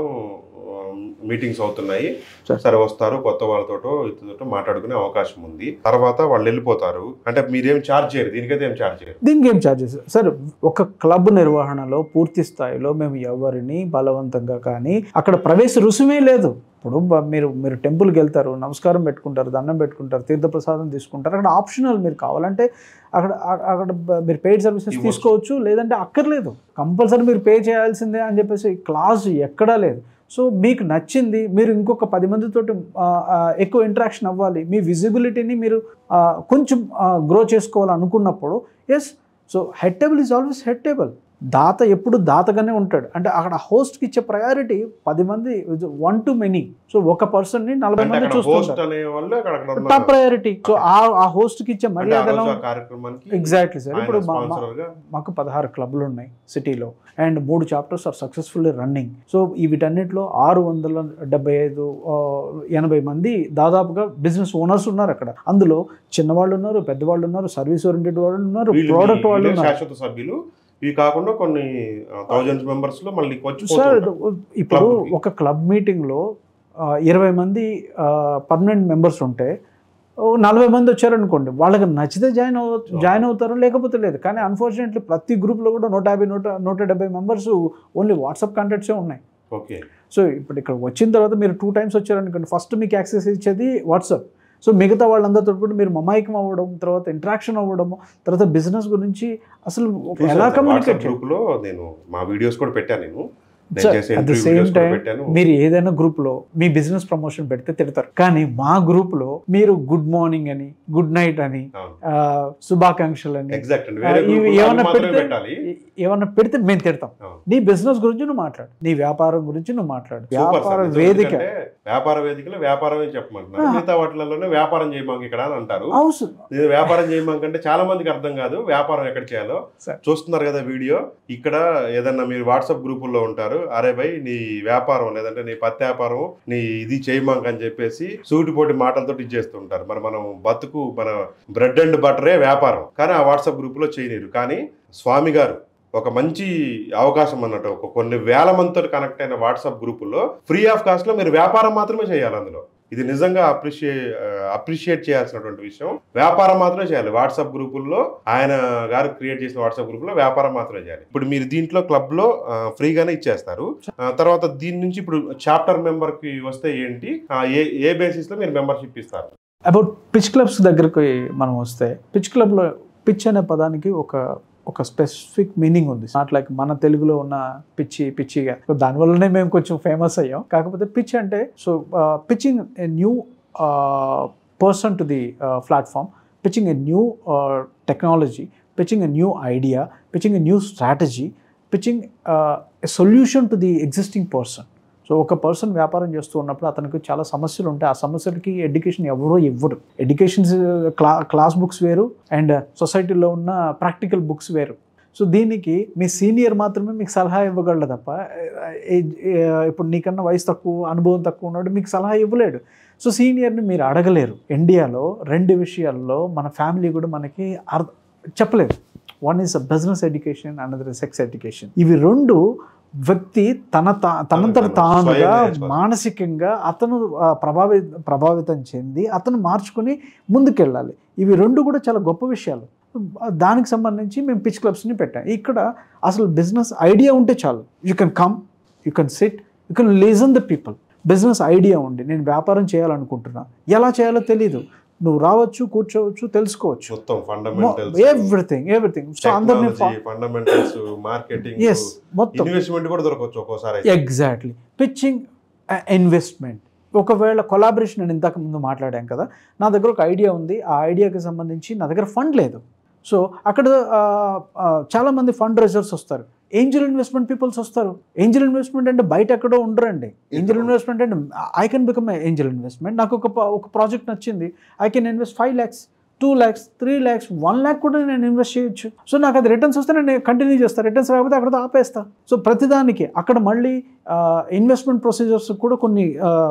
A: మీటింగ్స్ అవుతున్నాయి
B: Sure.
A: సరే వస్తారు కొత్త వాళ్ళతోటో ఇతరులతో మాట్లాడుకునే అవకాశం ఉంది తర్వాత వాళ్ళు వెళ్ళిపోతారు అంటే మీరేం ఛార్జ్ చేయరు దీనికైతే ఏం ఛార్జ్ చేయరు
B: దీనికి ఏం ఛార్జెస్ సార్ ఒక క్లబ్ నిర్వహణలో పూర్తి స్థాయిలో మేము ఎవరిని బలవంతంగా కానీ అక్కడ ప్రవేశ రుసుమే లేదు ఇప్పుడు బ- మీరు మీరు టెంపుల్కి వెళ్తారు నమస్కారం పెట్టుకుంటారు దండం పెట్టుకుంటారు తీర్థప్రసాదం తీసుకుంటారు అక్కడ ఆప్షనల్ మీరు కావాలంటే అక్కడ అ- అక్కడ బ- మీరు పెయిడ్ సర్వీసెస్
A: ఇవ్వచ్చు.
B: తీసుకోవచ్చు లేదంటే అక్కర్లేదు కంపల్సరీ మీరు పే చేయాల్సిందే అని చెప్పేసి క్లాజ్ ఎక్కడా లేదు సో మీకు నచ్చింది మీరు ఇంకొక పది మందితో ఎక్కువ ఇంటరాక్షన్ అవ్వాలి మీ విజిబిలిటీని మీరు ఆ, కొంచెం గ్రో చేసుకోవాలనుకున్నప్పుడు yes so head table is always head table దాత ఎప్పుడు దాతగానే ఉంటాడు అంటే అక్కడ హోస్ట్కి ఇచ్చే ప్రయారిటీ పది మంది వన్ టు మెనీ సో ఒక పర్సన్ని నలభై
A: అంటే
B: మంది
A: అక్కడ హోస్ట్
B: చూస్తుంటారు
A: అనే వాళ్ళు అక్కడ అక్కడ
B: టాప్
A: ఉన్నారు.
B: ప్రయారిటీ సో ఆ ఆ హోస్ట్కి ఇచ్చే
A: అంటే ఆ
B: మర్యాద ఎలా
A: రోజు ఆ
B: ఉంటుంది?
A: కార్యక్రమానికి
B: ఎగ్జాక్ట్లీ సార్
A: ఆయన
B: ఇప్పుడు మా- మా-
A: sponsor గా
B: మాకు పదహారు క్లబ్లు ఉన్నాయి సిటీలో అండ్ మూడు chapters are successfully running so ఈ వీటన్నిటిలో ఆరు వందల డెబ్బై ఐదు ఆ, ఎనభై మంది దాదాపుగా బిజినెస్ ఓనర్స్ ఉన్నారు అక్కడ అందులో చిన్నవాళ్ళు ఉన్నారు పెద్దవాళ్ళు ఉన్నారు సర్వీస్ ఓరియంటెడ్ వాళ్ళు ఉన్నారు
A: వీళ్ళు
B: ప్రోడక్ట్
A: మీ-
B: వాళ్ళు
A: వీళ్ళే
B: ఉన్నారు
A: శాశ్వత సభ్యులు ఇవి కాకుండా కొన్ని థౌజండ్స్ మెంబర్స్ లో మళ్ళీ వచ్చి
B: సార్
A: పోతుంటారు.
B: ఇప్పుడు
A: Club కి.
B: ఒక క్లబ్ మీటింగ్లో ఇరవై మంది పర్మనెంట్ మెంబర్స్ ఉంటే ఓ నలభై మంది వచ్చారనుకోండి వాళ్ళకి నచ్చితే జాయిన్ అవ జాయిన్ అవుతారు లేకపోతే లేదు కానీ అన్ఫార్చునేట్లీ ప్రతి గ్రూప్లో కూడా నూట యాభై నూట నూట డెబ్బై మెంబర్స్ ఓన్లీ వాట్సాప్ కాంటాక్ట్సే ఉన్నాయి
A: ఓకే
B: సో ఇప్పుడు ఇక్కడ వచ్చిన తర్వాత మీరు టూ టైమ్స్ వచ్చారనుకోండి ఫస్ట్ మీకు యాక్సెస్ ఇచ్చేది వాట్సాప్ సో మిగతా వాళ్ళందరితో కూడా మీరు మమాయికం అవ్వడం తర్వాత ఇంటరాక్షన్ అవ్వడము తర్వాత బిజినెస్ గురించి అసలు ఎలా కమ్యూనికేట్
A: గ్రూప్ లో నేను మా వీడియోస్ కూడా పెట్టాను నేను నేను
B: Sir,
A: చేసే
B: at the
A: interview
B: same
A: videos కూడా
B: time,
A: పెట్టాను
B: మీరు ఏదైనా గ్రూప్ లో మీ బిజినెస్ ప్రమోషన్ పెడితే తిడతారు కానీ మా గ్రూప్ లో మీరు గుడ్ మార్నింగ్ అని గుడ్ నైట్ అని
A: అవును.
B: ఆ, శుభాకాంక్షలు అని
A: ఎగ్జాక్ట్ అండి
B: ఆ,
A: వేరే
B: ఇవి
A: group లో
B: ఏమన్నా
A: అవి మాత్రమే
B: పెడితే
A: పెట్టాలి
B: ఏ- ఏమన్నా పెడితే మేము తిడతాం
A: అవును.
B: నీ బిజినెస్ గురించి నువ్వు మాట్లాడు నీ వ్యాపారం గురించి నువ్వు మాట్లాడు
A: సూపర్ సార్.
B: వ్యాపార
A: నిజం
B: వేదిక
A: ఎందుకంటే వ్యాపార వేదికలో వ్యాపారమే చెప్పమంటున్నారు
B: ఆ.
A: మిగతా వాటిలోనే వ్యాపారం చేయమాక ఇక్కడ అని అంటారు
B: అవసరం
A: నేను వ్యాపారం చేయమాకంటే చాలా మందికి అర్థం కాదు వ్యాపారం ఎక్కడ చేయాలో
B: సరే.
A: చూస్తున్నారు కదా వీడియో ఇక్కడ ఏదన్నా మీరు వాట్సాప్ గ్రూపుల్లో ఉంటారు అరే భయ్ నీ వ్యాపారం లేదంటే నీ పత్తి వ్యాపారం నీ ఇది చేయమాక అని చెప్పేసి సూటిపోటి మాటలతో ఇచ్చేస్తుంటారు మరి మనం బతుకు మన బ్రెడ్ అండ్ బటరే వ్యాపారం కానీ ఆ వాట్సాప్ గ్రూపులో చేయలేరు కానీ స్వామి గారు ఒక మంచి అవకాశం అన్నట్టు ఒక కొన్ని వేల మందితో కనెక్ట్ అయిన వాట్సాప్ గ్రూపుల్లో ఫ్రీ ఆఫ్ కాస్ట్ లో మీరు వ్యాపారం మాత్రమే చేయాలి అందులో ఇది నిజంగా అప్రిషియే అప్రిషియేట్ చేయాల్సినటువంటి విషయం వ్యాపారం మాత్రమే చేయాలి వాట్సాప్ గ్రూపుల్లో ఆయన గారు క్రియేట్ చేసిన వాట్సాప్ గ్రూపులో వ్యాపారం మాత్రమే చేయాలి ఇప్పుడు మీరు దీంట్లో క్లబ్ లో ఆ, ఫ్రీగానే ఇచ్చేస్తారు ఆ, తర్వాత దీని నుంచి ఇప్పుడు చాప్టర్ మెంబర్ కి వస్తే ఏంటి ఆ, ఏ ఏ బేసిస్ లో మీరు మెంబర్షిప్ ఇస్తారు
B: అబౌట్ పిచ్ క్లబ్స్ దగ్గరకు మనం వస్తే పిచ్ క్లబ్లో పిచ్ అనే పదానికి ఒక ఒక స్పెసిఫిక్ మీనింగ్ ఉంది నాట్ లైక్ మన తెలుగులో ఉన్న పిచ్చి పిచ్చిగా సో దానివల్లనే మేము కొంచెం ఫేమస్ అయ్యాం కాకపోతే పిచ్ అంటే so pitching a new person to the platform pitching a new technology pitching a new idea pitching a new strategy pitching a solution to the existing person so ఒక person వ్యాపారం చేస్తూ ఉన్నప్పుడు అతనికి చాలా సమస్యలు ఉంటాయి ఆ సమస్యలకి ఎడ్యుకేషన్ ఎవరో ఇవ్వడు ఎడ్యుకేషన్ క్లా క్లాస్ బుక్స్ వేరు అండ్ సొసైటీలో ఉన్న ప్రాక్టికల్ బుక్స్ వేరు సో దీనికి మీ సీనియర్ మాత్రమే మీకు సలహా ఇవ్వగలడు తప్ప ఏ- ఏ- ఇప్పుడు నీకన్నా వయసు తక్కువ అనుభవం తక్కువ ఉన్నాడు మీకు సలహా ఇవ్వలేడు సో సీనియర్ని మీరు అడగలేరు ఇండియాలో రెండు విషయాల్లో మన ఫ్యామిలీ కూడా మనకి అర్థ చెప్పలేదు one is a business education another sex education ఇవి రెండు వ్యక్తి తన తా- తనంతట
A: తను
B: తానుగా
A: స్వయంగా నేర్చుకోవాలి.
B: మానసికంగా అతను ఆ, ప్రభావి ప్రభావితం చెంది అతను మార్చుకుని ముందుకెళ్ళాలి ఇవి రెండు కూడా చాలా గొప్ప విషయాలు దానికి సంబంధించి మేము పిచ్ క్లబ్స్ని పెట్టాం ఇక్కడ అసలు బిజినెస్ ఐడియా ఉంటే చాలు you can come you can sit you can listen the people business idea ఉండి నేను వ్యాపారం చేయాలనుకుంటున్నా ఎలా చేయాలో తెలీదు నువ్వు రావచ్చు కూర్చోవచ్చు తెలుసుకోవచ్చు
A: మొత్తం ఫండమెంటల్స్
B: ఎవ్రీథింగ్ ఎవ్రీథింగ్ సో అందరినీ
A: ఫండమెంటల్స్ మార్కెటింగ్
B: ఎస్ మొత్తం
A: ఇన్వెస్ట్మెంట్ కూడా దొరకవచ్చు ఒక్కోసారి అయితే.
B: ఎగ్జాక్ట్లీ పిచ్చింగ్ ఇన్వెస్ట్మెంట్ ఒకవేళ కొలాబరేషన్ నేను ఇంతకు ముందు మాట్లాడాం కదా నా దగ్గర ఒక ఐడియా ఉంది ఆ ఐడియాకి సంబంధించి నా దగ్గర ఫండ్ లేదు సో అక్కడ ఆ, ఆ, చాలామంది ఫండ్ రైజర్స్ వస్తారు ఏంజల్ ఇన్వెస్ట్మెంట్ పీపుల్స్ వస్తారు ఏంజల్ ఇన్వెస్ట్మెంట్ అంటే బయట ఎక్కడో ఉండరండి ఏంజల్ ఇన్వెస్ట్మెంట్ అంటే I can become angel investment నాకు ఒక ప- ఒక ప్రాజెక్ట్ నచ్చింది I can invest five lakhs two lakhs three lakhs one lakh కూడా నేను ఇన్వెస్ట్ చేయొచ్చు సో నాకు అది రిటర్న్స్ వస్తే నేను కంటిన్యూ చేస్తాను రిటర్న్స్ రాకపోతే అక్కడతో ఆపేస్తా సో ప్రతిదానికి అక్కడ మళ్ళీ ఇన్వెస్ట్మెంట్ ప్రొసీజర్స్ కూడా కొన్ని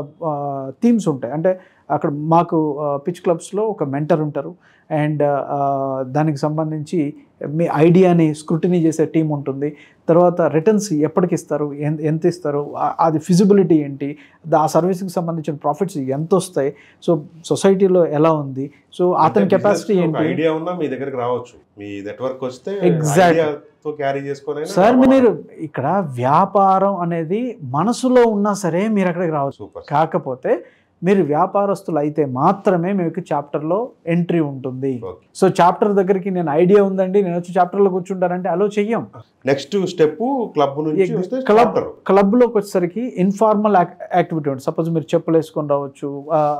B: థీమ్స్ ఉంటాయి అంటే అక్కడ మాకు పిచ్ క్లబ్స్లో ఒక మెంటర్ ఉంటారు అండ్ దానికి సంబంధించి మీ ఐడియాని స్క్రూటినీ చేసే టీం ఉంటుంది తర్వాత రిటర్న్స్ ఎప్పటికి ఇస్తారు ఎంత ఎంత ఇస్తారు ఆ- అది ఫిజిబిలిటీ ఏంటి దా- ఆ సర్వీస్కి సంబంధించిన ప్రాఫిట్స్ ఎంత వస్తాయి సో సొసైటీలో ఎలా ఉంది సో అతని
A: అంటే
B: కెపాసిటీ
A: business ఒక
B: ఏంటి
A: ఐడియా ఉన్నా మీ దగ్గరికి రావచ్చు మీ నెట్వర్క్ వస్తే
B: Exactly.
A: తో క్యారీ చేసుకొని
B: సార్ మీరు ఇక్కడ వ్యాపారం అనేది మనసులో ఉన్నా సరే మీరు అక్కడికి రావచ్చు
A: సూపర్
B: కాకపోతే మీరు వ్యాపారస్తులు అయితే మాత్రమే మీకు చాప్టర్లో ఎంట్రీ ఉంటుంది
A: Okay.
B: సో చాప్టర్ దగ్గరికి నేను ఐడియా ఉందండి నేను వచ్చి చాప్టర్లో కూర్చుంటానంటే అలో చెయ్యం
A: నెక్స్ట్ స్టెప్ క్లబ్ నుంచి వస్తే
B: క్లబ్
A: chapter.
B: క్లబ్లోకి వచ్చేసరికి ఇన్ఫార్మల్ యాక్టివిటీ ఉంటుంది సపోజ్ మీరు చెప్పులు వేసుకొని రావచ్చు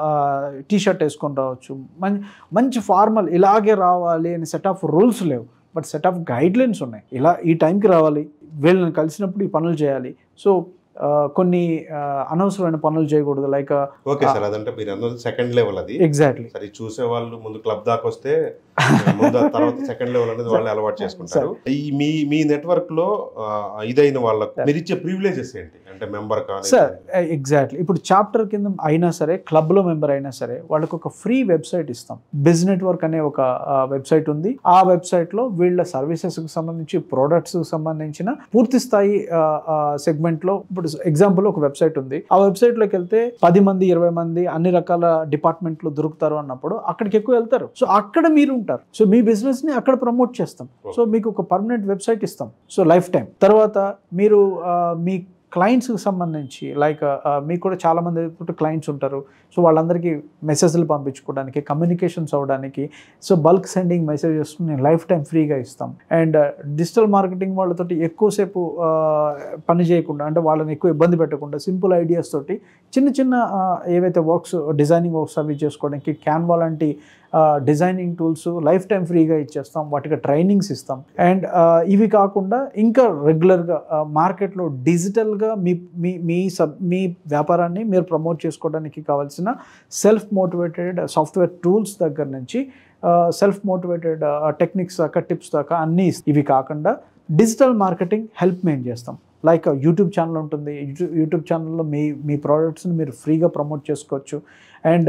B: టీ షర్ట్ వేసుకొని రావచ్చు మంచి మంచి ఫార్మల్ ఇలాగే రావాలి అని సెట్ ఆఫ్ రూల్స్ లేవు but set of guidelines ఉన్నాయి ఇలా ఈ టైంకి రావాలి వీళ్ళని కలిసినప్పుడు ఈ పనులు చేయాలి సో కొన్ని ఆ, అనవసరమైన పనులు చేయకూడదు లైక్
A: ఓకే సార్ అదంటే మీరు అన్నది సెకండ్ లెవెల్ అది
B: ఎగ్జాక్ట్లీ
A: సరే చూసే వాళ్ళు ముందు క్లబ్ దాకా వస్తే ముందు ఆ తర్వాత సెకండ్ లెవెల్ అనేది వాళ్ళు అలవాటు చేసుకుంటారు ఈ మీ మీ నెట్వర్క్ లో ఆ, ఇదైన వాళ్ళకు మీరు ఇచ్చే ప్రివిలేజెస్ ఏంటి అంటే మెంబర్ కానీ
B: సార్ ఎగ్జాక్ట్లీ ఇప్పుడు చాప్టర్ కింద అయినా సరే క్లబ్లో మెంబర్ అయినా సరే వాళ్ళకి ఒక ఫ్రీ వెబ్సైట్ ఇస్తాం బిజ్ నెట్వర్క్ అనే ఒక వెబ్సైట్ ఉంది ఆ వెబ్సైట్లో వీళ్ళ సర్వీసెస్కి సంబంధించి ప్రోడక్ట్స్కి సంబంధించిన పూర్తి స్థాయి సెగ్మెంట్లో ఇప్పుడు ఎగ్జాంపుల్ ఒక వెబ్సైట్ ఉంది ఆ వెబ్సైట్లోకి వెళ్తే పది మంది ఇరవై మంది అన్ని రకాల డిపార్ట్మెంట్లు దొరుకుతారు అన్నప్పుడు అక్కడికి ఎక్కువ వెళ్తారు సో అక్కడ మీరు ఉంటారు సో మీ బిజినెస్ని అక్కడ ప్రమోట్ చేస్తాం సో మీకు ఒక పర్మనెంట్ వెబ్సైట్ ఇస్తాం సో లైఫ్ టైం తర్వాత మీరు ఆ, మీ క్లయింట్స్కి సంబంధించి లైక్ మీకు కూడా చాలా మంది క్లయింట్స్ ఉంటారు సో వాళ్ళందరికీ మెసేజ్లు పంపించుకోవడానికి కమ్యూనికేషన్స్ అవ్వడానికి సో బల్క్ సెండింగ్ మెసేజెస్ నేను లైఫ్ టైం ఫ్రీగా ఇస్తాం అండ్ డిజిటల్ మార్కెటింగ్ వాళ్ళతోటి ఎక్కువసేపు ఆ, పని చేయకుండా అంటే వాళ్ళని ఎక్కువ ఇబ్బంది పెట్టకుండా సింపుల్ ఐడియాస్ తోటి చిన్న చిన్న ఆ, ఏవైతే వర్క్స్ డిజైనింగ్ వర్క్స్ అవి చేసుకోవడానికి క్యాన్వా లాంటి డిజైనింగ్ టూల్స్ లైఫ్ టైం ఫ్రీగా ఇచ్చేస్తాం వాటికి ట్రైనింగ్స్ ఇస్తాం అండ్ ఇవి కాకుండా ఇంకా రెగ్యులర్గా మార్కెట్లో డిజిటల్గా మీ మీ మీ సబ్ మీ వ్యాపారాన్ని మీరు ప్రమోట్ చేసుకోవడానికి కావాల్సిన సెల్ఫ్ మోటివేటెడ్ సాఫ్ట్వేర్ టూల్స్ దగ్గర నుంచి సెల్ఫ్ మోటివేటెడ్ టెక్నిక్స్ దాకా టిప్స్ దాకా అన్నీ ఇస్- ఇవి కాకుండా డిజిటల్ మార్కెటింగ్ హెల్ప్ మేము చేస్తాం లైక్ యూట్యూబ్ ఛానల్ ఉంటుంది యూట్యూబ్ యూట్యూబ్ ఛానల్లో మీ మీ ప్రోడక్ట్స్ని మీరు ఫ్రీగా ప్రమోట్ చేసుకోవచ్చు అండ్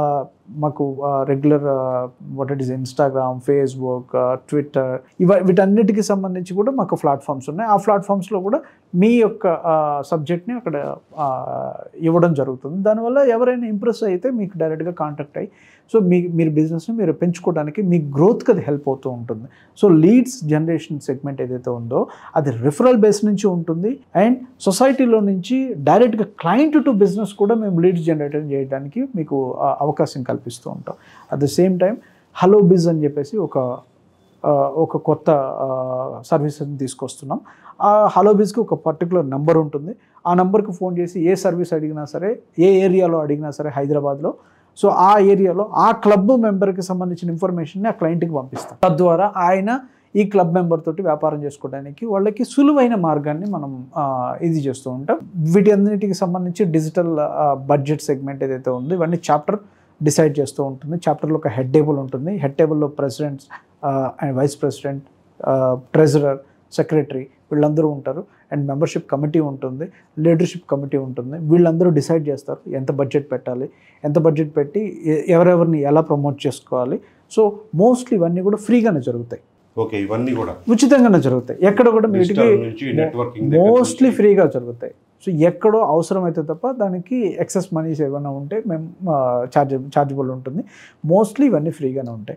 B: మాకు regular what it is Instagram Facebook Twitter ఇవ వీటన్నిటికి సంబంధించి కూడా మాకు ప్లాట్ఫామ్స్ ఉన్నాయి ఆ ప్లాట్ఫామ్స్లో కూడా మీ యొక్క సబ్జెక్ట్ని అక్కడ ఆ, ఇవ్వడం జరుగుతుంది దానివల్ల ఎవరైనా ఇంప్రెస్ అయితే మీకు డైరెక్ట్గా కాంటాక్ట్ అయ్యి సో మీ మీరు బిజినెస్ని మీరు పెంచుకోవడానికి మీ గ్రోత్కి అది హెల్ప్ అవుతూ ఉంటుంది సో లీడ్స్ జనరేషన్ సెగ్మెంట్ ఏదైతే ఉందో అది రిఫరల్ బేస్ నుంచి ఉంటుంది అండ్ సొసైటీలో నుంచి డైరెక్ట్గా క్లయింట్ టు బిజినెస్ కూడా మేము లీడ్స్ జనరేట్ చేయడానికి మీకు ఆ, అవకాశం కల్పిస్తూ ఉంటాం at the same time Hello Biz అని చెప్పేసి ఒక ఆ, ఒక కొత్త సర్వీస్ని తీసుకొస్తున్నాం ఆ హలో బిజ్కి ఒక పర్టికులర్ నెంబర్ ఉంటుంది ఆ నెంబర్కి ఫోన్ చేసి ఏ సర్వీస్ అడిగినా సరే ఏ ఏరియాలో అడిగినా సరే హైదరాబాద్లో సో ఆ ఏరియాలో ఆ క్లబ్ మెంబర్కి సంబంధించిన ఇన్ఫర్మేషన్ని ఆ క్లయింట్కి పంపిస్తాం తద్వారా ఆయన ఈ క్లబ్ మెంబర్ తోటి వ్యాపారం చేసుకోవడానికి వాళ్ళకి సులువైన మార్గాన్ని మనం ఆ, ఇది చేస్తూ ఉంటాం వీటి అన్నిటికి సంబంధించి డిజిటల్ బడ్జెట్ సెగ్మెంట్ ఏదైతే ఉందో ఇవన్నీ చాప్టర్ డిసైడ్ చేస్తూ ఉంటుంది చాప్టర్లో ఒక హెడ్ టేబుల్ ఉంటుంది హెడ్ టేబుల్లో presidents and vice president treasurer secretary వీళ్ళందరూ ఉంటారు అండ్ మెంబర్షిప్ కమిటీ ఉంటుంది లీడర్షిప్ కమిటీ ఉంటుంది వీళ్ళందరూ డిసైడ్ చేస్తారు ఎంత బడ్జెట్ పెట్టాలి ఎంత బడ్జెట్ పెట్టి ఎ- ఎవరెవరిని ఎలా ప్రమోట్ చేసుకోవాలి సో మోస్ట్లీ ఇవన్నీ కూడా ఫ్రీగానే జరుగుతాయి
A: ఓకే ఇవన్నీ కూడా
B: ఉచితంగానే జరుగుతాయి ఎక్కడ కూడా మీటికి
A: డిజిటల్ నుంచి నెట్వర్కింగ్
B: మోస్ట్లీ ఫ్రీగా జరుగుతాయి సో ఎక్కడో అవసరమైతే తప్ప దానికి ఎక్సెస్ మనీస్ ఏమైనా ఉంటే మేము ఛార్జ్ ఛార్జబుల్ ఉంటుంది మోస్ట్లీ ఇవన్నీ ఫ్రీగానే ఉంటాయి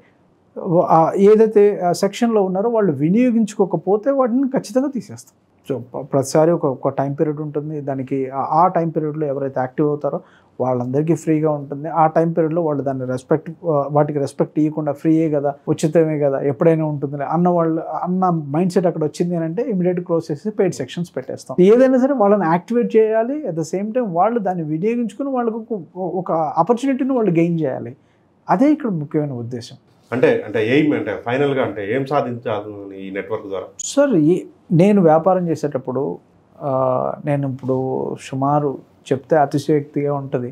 B: ఆ ఏదైతే సెక్షన్లో ఉన్నారో వాళ్ళు వినియోగించుకోకపోతే వాటిని ఖచ్చితంగా తీసేస్తాం సో ప- ప్రతిసారి ఒక ఒక టైం పీరియడ్ ఉంటుంది దానికి ఆ- ఆ టైం పీరియడ్లో ఎవరైతే యాక్టివ్ అవుతారో వాళ్ళందరికీ ఫ్రీగా ఉంటుంది ఆ టైం పీరియడ్లో వాళ్ళు దాన్ని రెస్పెక్ట్ వాటికి రెస్పెక్ట్ ఇవ్వకుండా ఫ్రీయే కదా ఉచితమే కదా ఎప్పుడైనా ఉంటుంది అన్న వాళ్ళు అన్న మైండ్ సెట్ అక్కడ వచ్చింది అని అంటే ఇమీడియట్ క్లోజ్ చేసి పెయిడ్ సెక్షన్స్ పెట్టేస్తాం ఏదైనా సరే వాళ్ళని యాక్టివేట్ చేయాలి అట్ ద సేమ్ టైం వాళ్ళు దాన్ని వినియోగించుకుని వాళ్ళకు ఒక- ఒక ఆపర్చునిటీని వాళ్ళు గెయిన్ చేయాలి అదే ఇక్కడ ముఖ్యమైన ఉద్దేశం
A: అంటే అంటే ఎయిమ్ అంటే ఫైనల్ గా అంటే ఏం సాధించాలి ఈ నెట్వర్క్ ద్వారా
B: సార్ ఈ- నేను వ్యాపారం చేసేటప్పుడు ఆ, నేను ఇప్పుడు సుమారు చెప్తే అతిశయోక్తిగా ఉంటుంది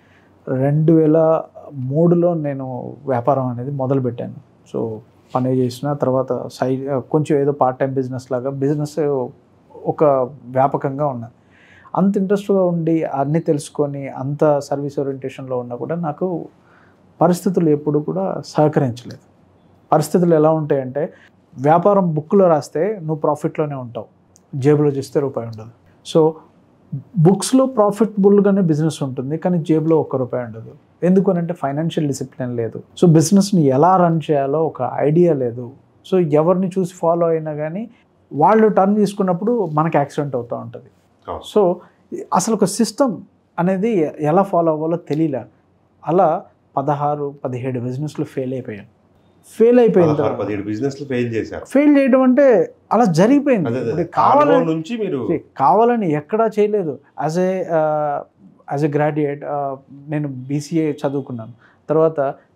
B: రెండు వేల మూడులో నేను వ్యాపారం అనేది మొదలుపెట్టాను సో పని చేసిన తర్వాత సైడ్ కొంచెం ఏదో పార్ట్ టైం బిజినెస్ లాగా బిజినెస్ ఒక వ్యాపకంగా ఉన్నది అంత ఇంట్రెస్ట్గా ఉండి అన్నీ తెలుసుకొని అంత సర్వీస్ ఓరియంటేషన్లో ఉన్నా కూడా నాకు పరిస్థితులు ఎప్పుడు కూడా సహకరించలేదు పరిస్థితులు ఎలా ఉంటాయంటే వ్యాపారం బుక్లో రాస్తే నువ్వు ప్రాఫిట్లోనే ఉంటావు జేబులో చేస్తే రూపాయి ఉండదు సో బుక్స్లో ప్రాఫిటబుల్గానే బిజినెస్ ఉంటుంది కానీ జేబులో ఒక్క రూపాయి ఉండదు ఎందుకు అని అంటే ఫైనాన్షియల్ డిసిప్లిన్ లేదు సో బిజినెస్ని ఎలా రన్ చేయాలో ఒక ఐడియా లేదు సో ఎవరిని చూసి ఫాలో అయినా కానీ వాళ్ళు టర్న్ తీసుకున్నప్పుడు మనకి యాక్సిడెంట్ అవుతూ ఉంటుంది
A: అవును.
B: సో అసలు ఒక సిస్టమ్ అనేది ఎలా ఫాలో అవ్వాలో తెలియలే అలా పదహారు పదిహేడు బిజినెస్లు ఫెయిల్ అయిపోయాను ఫెయిల్ అయిపోయిన
A: పదహారు
B: తర్వాత
A: పదిహేడు బిజినెస్ ఫెయిల్ చేశారు
B: ఫెయిల్ చేయడం అంటే అలా జరిగిపోయింది
A: అదే అదే.
B: ఇప్పుడు
A: ఆ అనుభవం
B: కావాలని
A: నుంచి మీరు
B: కావాలని ఎక్కడా చేయలేదు as a as a graduate నేను బీసీఏ చదువుకున్నాను తర్వాత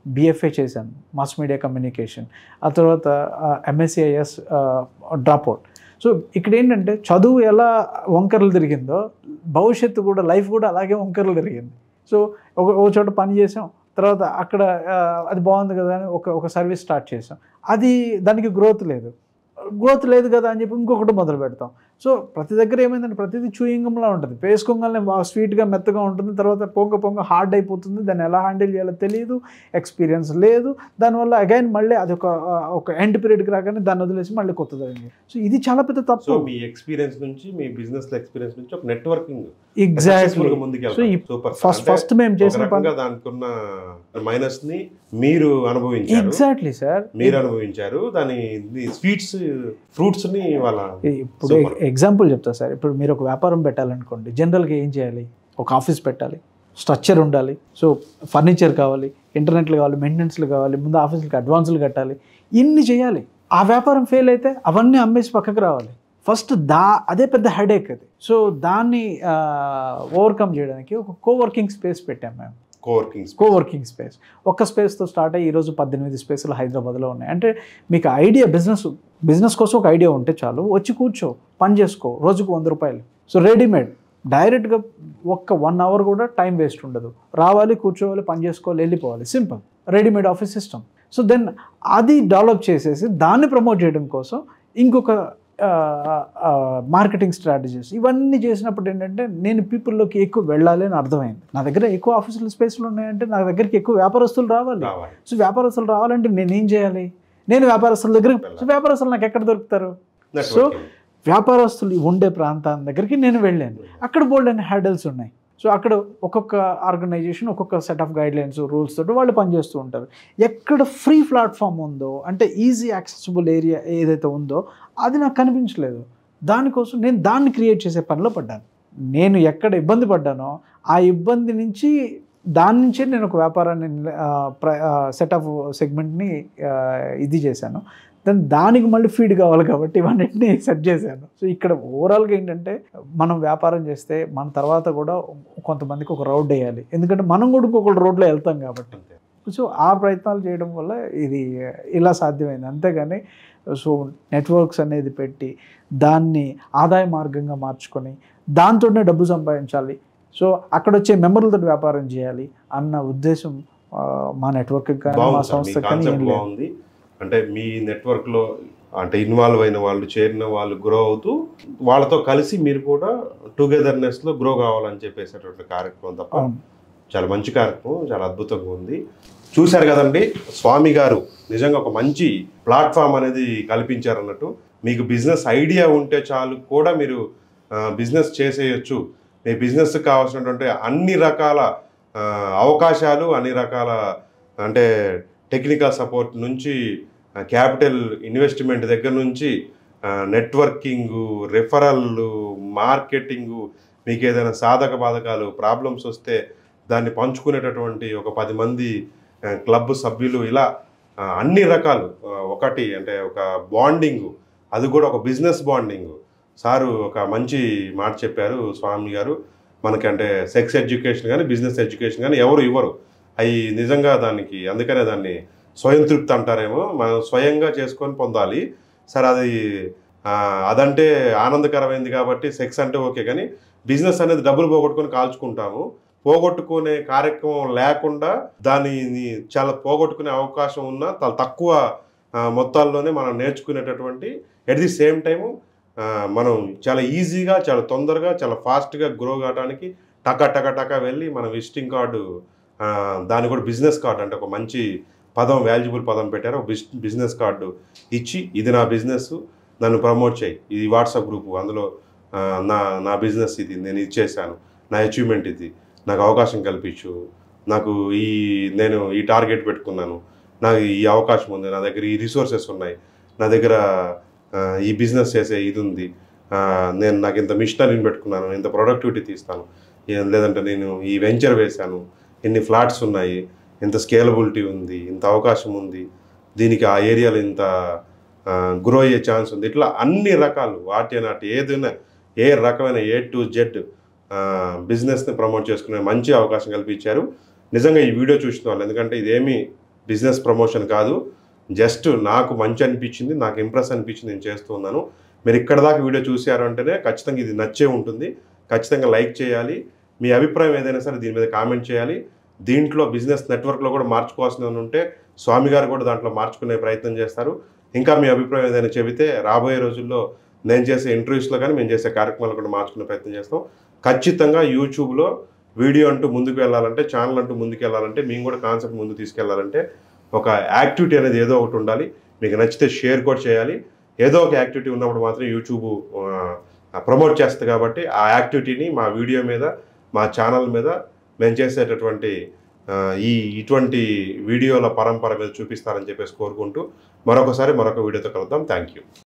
B: బిఎఫ్ఏ చేశాను మాస్ మీడియా కమ్యూనికేషన్ ఆ తర్వాత ఎంఎస్సిఐఎస్ డ్రాప్ అవుట్ సో ఇక్కడ ఏంటంటే చదువు ఎలా వంకరలు తిరిగిందో భవిష్యత్తు కూడా లైఫ్ కూడా అలాగే వంకరలు తిరిగింది సో ఒక ఒక చోట పని చేసాం తర్వాత అక్కడ ఆ, అది బాగుంది కదా అని ఒక ఒక సర్వీస్ స్టార్ట్ చేసాం అది దానికి గ్రోత్ లేదు గ్రోత్ లేదు కదా అని చెప్పి ఇంకొకటి మొదలు పెడతాం సో ప్రతి దగ్గర ఏమైందంటే ప్రతిదీ చూయింగంలా ఉంటుంది వేసుకోగానే బాగా స్వీట్గా మెత్తగా ఉంటుంది తర్వాత పొంగ పొంగ హార్డ్ అయిపోతుంది దాన్ని ఎలా హ్యాండిల్ చేయాలో తెలియదు ఎక్స్పీరియన్స్ లేదు దానివల్ల అగైన్ మళ్ళీ అది ఒక ఆ, ఒక ఎండ్ పీరియడ్కి రాగానే దాన్ని వదిలేసి మళ్ళీ కొత్తది అయింది సో ఇది చాలా పెద్ద
A: సో
B: తప్పు
A: మీ ఎక్స్పీరియన్స్ నుంచి మీ బిజినెస్ ఎక్స్పీరియన్స్ నుంచి ఒక నెట్వర్కింగ్
B: ఎగ్జాక్ట్లీ సో ఈ ఫస్ట్ ఫస్ట్ మేము చేసిన పని
A: రకంగా దానికి ఉన్న మైనస్ ని మీరు అనుభవించారు
B: ఎగ్జాక్ట్లీ సార్
A: మీరు అనుభవించారు దాని స్వీట్స్ ఫ్రూట్స్ ని వాళ్ళ
B: ఇప్పుడు
A: Super.
B: ఎగ్జాంపుల్ చెప్తా సార్ ఇప్పుడు మీరు ఒక వ్యాపారం పెట్టాలనుకోండి జనరల్గా ఏం చేయాలి ఒక ఆఫీస్ పెట్టాలి స్ట్రక్చర్ ఉండాలి సో ఫర్నిచర్ కావాలి ఇంటర్నెట్లు కావాలి మెయింటెనెన్స్లు కావాలి ముందు ఆఫీసులకి అడ్వాన్సులు కట్టాలి ఇన్ని చేయాలి ఆ వ్యాపారం ఫెయిల్ అయితే అవన్నీ అమ్మేసి పక్కకు రావాలి ఫస్ట్ దా అదే పెద్ద హెడేక్ అది సో దాన్ని ఓవర్కమ్ చేయడానికి ఒక కోవర్కింగ్ స్పేస్ పెట్టాం మేము
A: కోవర్కింగ్
B: కోవర్కింగ్ స్పేస్ ఒక్క స్పేస్తో స్టార్ట్ అయ్యి ఈరోజు పద్దెనిమిది స్పేస్లు హైదరాబాద్లో ఉన్నాయి అంటే మీకు ఐడియా బిజినెస్ బిజినెస్ కోసం ఒక ఐడియా ఉంటే చాలు వచ్చి కూర్చో పని చేసుకో రోజుకు వంద రూపాయలు సో రెడీమేడ్ డైరెక్ట్గా ఒక్క వన్ అవర్ కూడా టైం వేస్ట్ ఉండదు రావాలి కూర్చోవాలి పని చేసుకోవాలి వెళ్ళిపోవాలి simple readymade office system so then అది డెవలప్ చేసేసి దాన్ని ప్రమోట్ చేయడం కోసం ఇంకొక మార్కెటింగ్ స్ట్రాటజీస్ ఇవన్నీ చేసినప్పుడు ఏంటంటే నేను పీపుల్లోకి ఎక్కువ వెళ్ళాలి అని అర్థమైంది నా దగ్గర ఎక్కువ ఆఫీసులు స్పేస్లు ఉన్నాయంటే నా దగ్గరికి ఎక్కువ వ్యాపారస్తులు రావాలి
A: రావాలి
B: సో వ్యాపారస్తులు రావాలంటే నేనేం చేయాలి నేను వ్యాపారస్తుల దగ్గరికి సో వ్యాపారస్తులు నాకు ఎక్కడ దొరుకుతారు సో
A: Networking.
B: వ్యాపారస్తులు ఉండే ప్రాంతం దగ్గరికి నేను వెళ్ళాను అక్కడ బోల్డ్ అనే హ్యాండిల్స్ ఉన్నాయి సో అక్కడ ఒక్కొక్క ఆర్గనైజేషన్ ఒక్కొక్క set of guidelines rules తోటి వాళ్ళు పనిచేస్తూ ఉంటారు ఎక్కడ ఫ్రీ ప్లాట్ఫామ్ ఉందో అంటే ఈజీ యాక్సెసిబుల్ ఏరియా ఏదైతే ఉందో అది నాకు కనిపించలేదు దానికోసం నేను దాన్ని క్రియేట్ చేసే పనిలో పడ్డాను నేను ఎక్కడ ఇబ్బంది పడ్డానో ఆ ఇబ్బంది నుంచి దాని నుంచే నేను ఒక వ్యాపారాన్ని సెట్ ఆఫ్ సెగ్మెంట్ని ఇది చేశాను దాని దానికి మళ్ళీ ఫీడ్ కావాలి కాబట్టి ఇవన్నిటిని సెట్ చేశాను సో ఇక్కడ ఓవరాల్గా ఏంటంటే మనం వ్యాపారం చేస్తే మన తర్వాత కూడా కొంతమందికి ఒక రోడ్ వేయాలి ఎందుకంటే మనం కూడా ఇంకొక రోడ్లో వెళ్తాం కాబట్టి
A: అంతే.
B: సో ఆ ప్రయత్నాలు చేయడం వల్ల ఇది ఇలా సాధ్యమైంది అంతేగాని సో నెట్వర్క్స్ అనేది పెట్టి దాన్ని ఆదాయ మార్గంగా మార్చుకొని దాంతోనే డబ్బు సంపాదించాలి సో అక్కడ వచ్చే మెంబర్లతో వ్యాపారం చేయాలి అన్న ఉద్దేశం ఆ, మా నెట్వర్క్ కానీ మా
A: బాగుంది సార్ మీ
B: సంస్థ కానీ ఏం
A: కాన్సెప్ట్
B: లేదు
A: బాగుంది అంటే మీ నెట్వర్క్ లో అంటే ఇన్వాల్వ్ అయిన వాళ్ళు చేరిన వాళ్ళు గ్రో అవుతూ వాళ్ళతో కలిసి మీరు కూడా టుగెదర్నెస్ లో గ్రో కావాలని చెప్పేసేటువంటి కార్యక్రమం తప్ప
B: అవును
A: చాలా మంచి కార్యక్రమం చాలా అద్భుతంగా ఉంది చూశారు కదండి స్వామి గారు నిజంగా ఒక మంచి ప్లాట్ఫామ్ అనేది కల్పించారు అన్నట్టు మీకు బిజినెస్ ఐడియా ఉంటే చాలు కూడా మీరు బిజినెస్ చేసేయచ్చు మీ బిజినెస్ కావాల్సినటువంటి అన్ని రకాల ఆ, అవకాశాలు అన్ని రకాల అంటే టెక్నికల్ సపోర్ట్ నుంచి క్యాపిటల్ ఇన్వెస్ట్మెంట్ దగ్గర నుంచి నెట్వర్కింగ్ రెఫరల్ మార్కెటింగు మీకు ఏదైనా సాధక బాధకాలు ప్రాబ్లమ్స్ వస్తే దాన్ని పంచుకునేటటువంటి ఒక పది మంది ఆ, క్లబ్ సభ్యులు ఇలా ఆ, అన్ని రకాలు ఆ, ఒకటి అంటే ఒక బాండింగ్ అది కూడా ఒక బిజినెస్ బాండింగ్ సారు ఒక మంచి మాట చెప్పారు స్వామి గారు మనకి అంటే సెక్స్ ఎడ్యుకేషన్ కానీ బిజినెస్ ఎడ్యుకేషన్ కానీ ఎవరు ఇవ్వరు అవి నిజంగా దానికి అందుకనే దాన్ని స్వయం తృప్తి అంటారేమో మనం స్వయంగా చేసుకొని పొందాలి సరే అది ఆ, అదంటే ఆనందకరమైంది కాబట్టి సెక్స్ అంటే ఓకే కానీ బిజినెస్ అనేది డబ్బులు పోగొట్టుకొని కాల్చుకుంటాము పోగొట్టుకునే కార్యక్రమం లేకుండా దాన్ని చాలా పోగొట్టుకునే అవకాశం ఉన్న చాలా తక్కువ ఆ, మొత్తాల్లోనే మనం నేర్చుకునేటటువంటి ఎట్ ది సేమ్ టైము మనం చాలా ఈజీగా చాలా తొందరగా చాలా ఫాస్ట్గా గ్రో కావడానికి టక టక టక వెళ్ళి మన విజిటింగ్ కార్డు ఆ, దాన్ని కూడా బిజినెస్ కార్డు అంటే ఒక మంచి పదం వాల్యుబుల్ పదం పెట్టారు ఒక బిజ్ బిజినెస్ కార్డు ఇచ్చి ఇది నా బిజినెస్ నన్ను ప్రమోట్ చేయి ఇది వాట్సాప్ గ్రూపు అందులో ఆ, నా నా బిజినెస్ ఇది నేను ఇది చేశాను నా అచీవ్మెంట్ ఇది నాకు అవకాశం కల్పించు నాకు ఈ నేను ఈ టార్గెట్ పెట్టుకున్నాను నాకు ఈ అవకాశం ఉంది నా దగ్గర ఈ రిసోర్సెస్ ఉన్నాయి నా దగ్గర ఆ, ఈ బిజినెస్ చేసే ఇది ఉంది ఆ, నేను నాకు ఇంత మిషనరీని పెట్టుకున్నాను ఇంత ప్రొడక్టివిటీ తీస్తాను ఏ- లేదంటే నేను ఈ వెంచర్ వేశాను ఇన్ని ఫ్లాట్స్ ఉన్నాయి ఇంత స్కేలబిలిటీ ఉంది ఇంత అవకాశం ఉంది దీనికి ఆ ఏరియాలో ఇంత గ్రో అయ్యే ఛాన్స్ ఉంది ఇట్లా అన్ని రకాలు వాటి నాటి ఏదైనా ఏ రకమైన ఏ టు జెడ్ బిజినెస్ని ప్రమోట్ చేసుకునే మంచి అవకాశం కల్పించారు నిజంగా ఈ వీడియో చూసిన వాళ్ళు ఎందుకంటే ఇదేమి బిజినెస్ ప్రమోషన్ కాదు జస్ట్ నాకు మంచి అనిపించింది నాకు ఇంప్రెస్ అనిపించింది నేను చేస్తూ ఉన్నాను మీరు ఇక్కడ దాకా వీడియో చూసారు అంటేనే ఖచ్చితంగా ఇది నచ్చే ఉంటుంది ఖచ్చితంగా లైక్ చేయాలి మీ అభిప్రాయం ఏదైనా సరే దీని మీద కామెంట్ చేయాలి దీంట్లో బిజినెస్ నెట్వర్క్లో కూడా మార్చుకోవాల్సిన ఉంటే స్వామి గారు కూడా దాంట్లో మార్చుకునే ప్రయత్నం చేస్తారు ఇంకా మీ అభిప్రాయం ఏదైనా చెబితే రాబోయే రోజుల్లో నేను చేసే ఇంటర్వ్యూస్లో కానీ మేము చేసే కార్యక్రమాలు కూడా మార్చుకునే ప్రయత్నం చేస్తాం ఖచ్చితంగా యూట్యూబ్లో వీడియో అంటూ ముందుకు వెళ్ళాలంటే ఛానల్ అంటూ ముందుకు వెళ్ళాలంటే మేము కూడా కాన్సెప్ట్ ముందు తీసుకెళ్ళాలంటే ఒక యాక్టివిటీ అనేది ఏదో ఒకటి ఉండాలి మీకు నచ్చితే షేర్ కూడా చేయాలి ఏదో ఒక యాక్టివిటీ ఉన్నప్పుడు మాత్రం యూట్యూబ్ ప్రమోట్ చేస్తుంది కాబట్టి ఆ యాక్టివిటీని మా వీడియో మీద మా ఛానల్ మీద మేము చేసేటటువంటి ఆ, ఈ ఇటువంటి వీడియోల పరంపర మీద చూపిస్తారని చెప్పేసి కోరుకుంటూ మరొకసారి మరొక వీడియోతో కలుద్దాం థ్యాంక్ యూ